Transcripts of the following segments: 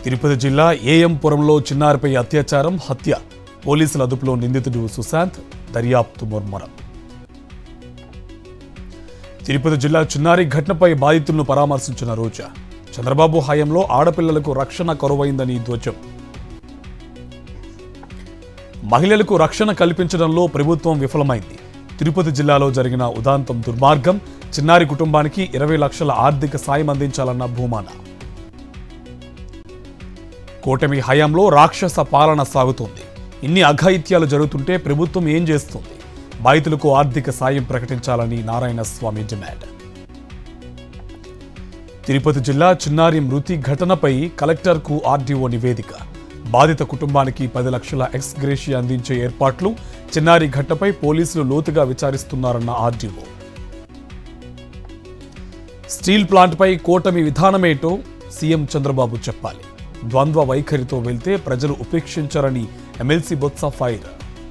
తిరుపతి జిల్లా ఏఎంపురంలో చిన్నారిపై అత్యాచారం హత్య పోలీసుల అదుపులో నిందితుడు సుశాంత్ దర్యాప్తు ముమ్మరం తిరుపతి జిల్లా చిన్నారి ఘటనపై బాధితులను పరామర్శించిన రోజా చంద్రబాబు హయాంలో ఆడపిల్లలకు రక్షణ కరువైందని ధ్వజం మహిళలకు రక్షణ కల్పించడంలో ప్రభుత్వం విఫలమైంది తిరుపతి జిల్లాలో జరిగిన ఉదాంతం దుర్మార్గం చిన్నారి కుటుంబానికి ఇరవై లక్షల ఆర్థిక సాయం అందించాలన్న భూమాన కూటమి హయాంలో రాక్షస పాలన సాగుతోంది ఇన్ని అఘాయిత్యాలు జరుగుతుంటే ప్రభుత్వం ఏం చేస్తుంది బాధితులకు ఆర్థిక సాయం ప్రకటించాలని నారాయణ స్వామి డిమాండ్ తిరుపతి జిల్లా చిన్నారి మృతి ఘటనపై కలెక్టర్కు ఆర్డీఓ నివేదిక బాధిత కుటుంబానికి పది లక్షల ఎక్స్ గ్రేషియా అందించే ఏర్పాట్లు చిన్నారి ఘటనపై పోలీసులు లోతుగా విచారిస్తున్నారన్న ఆర్డీఓ స్టీల్ ప్లాంట్పై కూటమి విధానమేంటో సీఎం చంద్రబాబు చెప్పాలి ద్వంద్వ వైఖరితో వెళ్తే ప్రజలు ఉపేక్షించారని ఎమ్మెల్సీ బొత్స ఫైర్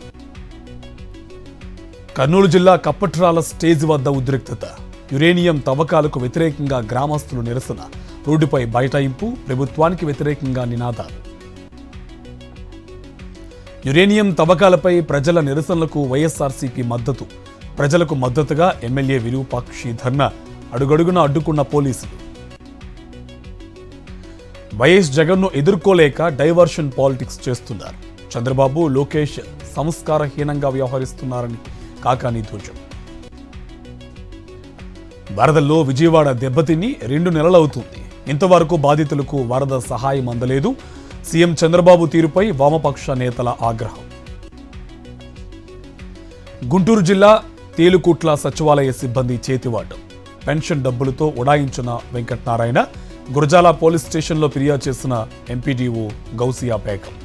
కర్నూలు జిల్లా కప్పట్రాల స్టేజ్ వద్ద ఉద్రిక్తత యురేనియం తవ్వకాలకు వ్యతిరేకంగా గ్రామస్తులు నిరసన రోడ్డుపై బైఠాయింపు ప్రభుత్వానికి వ్యతిరేకంగా నినాదాలు యురేనియం తవ్వకాలపై ప్రజల నిరసనలకు వైఎస్ఆర్సీపీ మద్దతు ప్రజలకు మద్దతుగా ఎమ్మెల్యే విరూపాక్షి ధర్నా అడుగడుగున అడ్డుకున్న పోలీసులు వైఎస్ జగన్ను ఎదుర్కోలేక డైవర్షన్ పాలిటిక్స్ చేస్తున్నారు చంద్రబాబు లోకేష్ సంస్కారహీనంగా వ్యవహరిస్తున్నారని కాకాని ధ్వజం వరదల్లో విజయవాడ దెబ్బతిని రెండు నెలలవుతుంది ఇంతవరకు బాధితులకు వరద సహాయం అందలేదు సీఎం చంద్రబాబు తీరుపై వామపక్ష నేతల ఆగ్రహం గుంటూరు జిల్లా తేలుకుట్ల సచివాలయ సిబ్బంది చేతివాటం పెన్షన్ డబ్బులతో ఉడాయించిన వెంకటనారాయణ గురజాల పోలీస్ స్టేషన్లో ఫిర్యాదు చేసిన ఎంపీడీఓ గౌసియా బేగం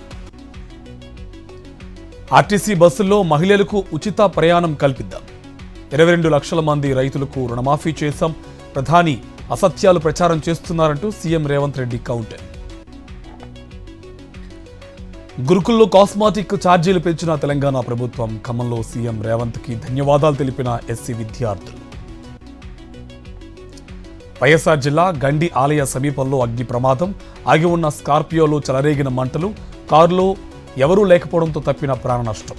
ఆర్టీసీ బస్సుల్లో మహిళలకు ఉచిత ప్రయాణం కల్పిద్దాం ఇరవై రెండు లక్షల మంది రైతులకు రుణమాఫీ చేశాం ప్రధాని అసత్యాలు ప్రచారం చేస్తున్నారంటూ సీఎం రేవంత్ రెడ్డి కౌంటర్ గురుకుల్లో కాస్మాటిక్ ఛార్జీలు పెంచిన తెలంగాణ ప్రభుత్వం ఖమ్మంలో సీఎం రేవంత్ కి ధన్యవాదాలు తెలిపిన ఎస్సీ విద్యార్థులు వైఎస్ఆర్ జిల్లా గండి ఆలయ సమీపంలో అగ్ని ప్రమాదం ఆగి ఉన్న స్కార్పియోలో చెలరేగిన మంటలు కారులో ఎవరూ లేకపోవడంతో తప్పిన ప్రాణ నష్టం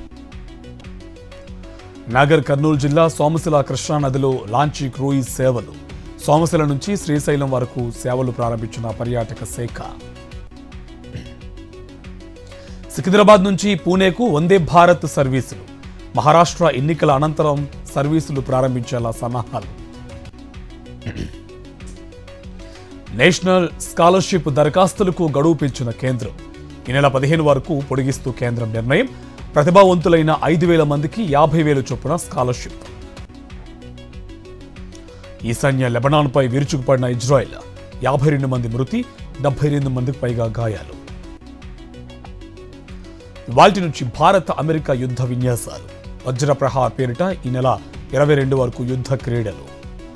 నాగర్ కర్నూలు జిల్లా సోమశిల కృష్ణా నదిలో లాంచీ క్రూయిజ్ సేవలు సోమశిల నుంచి శ్రీశైలం వరకు సేవలు ప్రారంభించిన పర్యాటక శాఖ సికింద్రాబాద్ నుంచి పూణేకు వందే భారత్ సర్వీసులు మహారాష్ట్ర ఎన్నికల అనంతరం సర్వీసులు ప్రారంభించేలా సన్నాహాలు నేషనల్ స్కాలర్షిప్ దరఖాస్తులకు గడువు పెంచిన కేంద్రం ఈ నెల పదిహేను వరకు పొడిగిస్తూ కేంద్రం నిర్ణయం ప్రతిభావంతులైన ఐదు వేల మందికి యాభై వేలు చొప్పున స్కాలర్షిప్ ఈశాన్య లెబనాన్పై విరుచుకుపడిన ఇజ్రాయెల్ యాభై రెండు మంది మృతి డెబ్బై రెండు మందికి పైగా గాయాలు ఇవాల్టి నుంచి భారత్ అమెరికా యుద్ధ విన్యాసాలు వజ్ర ప్రహార్ పేరిట ఈ నెల ఇరవై రెండు వరకు యుద్ధ క్రీడలు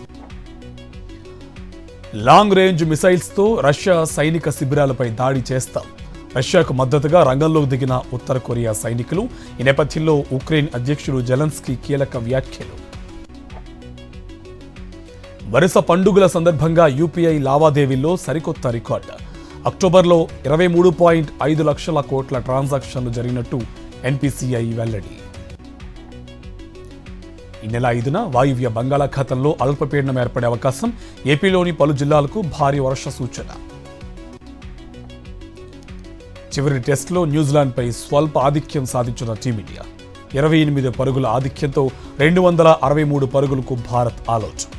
లాంగ్ రేంజ్ మిసైల్స్తో రష్యా సైనిక శిబిరాలపై దాడి చేస్తాం రష్యాకు మద్దతుగా రంగంలోకి దిగిన ఉత్తర కొరియా సైనికులు ఈ నేపథ్యంలో ఉక్రెయిన్ అధ్యక్షుడు జెలెన్స్కీ కీలక వ్యాఖ్యలు వరుస పండుగల సందర్భంగా యూపీఐ లావాదేవీల్లో సరికొత్త రికార్డు అక్టోబర్లో ఇరవై మూడు పాయింట్ ఐదు లక్షల కోట్ల ట్రాన్సాక్షన్లు జరిగినట్టు ఎన్పిసిఐ వెల్లడి ఈ నెల ఐదున వాయువ్య బంగాళాఖాతంలో అల్పపీడనం ఏర్పడే అవకాశం ఏపీలోని పలు జిల్లాలకు భారీ వర్ష సూచన చివరి టెస్ట్లో న్యూజిలాండ్పై స్వల్ప ఆధిక్యం సాధించిన టీమిండియా ఇరవై ఎనిమిది పరుగుల ఆధిక్యంతో రెండు వందల అరవై మూడు పరుగులకు భారత్ ఆలోచన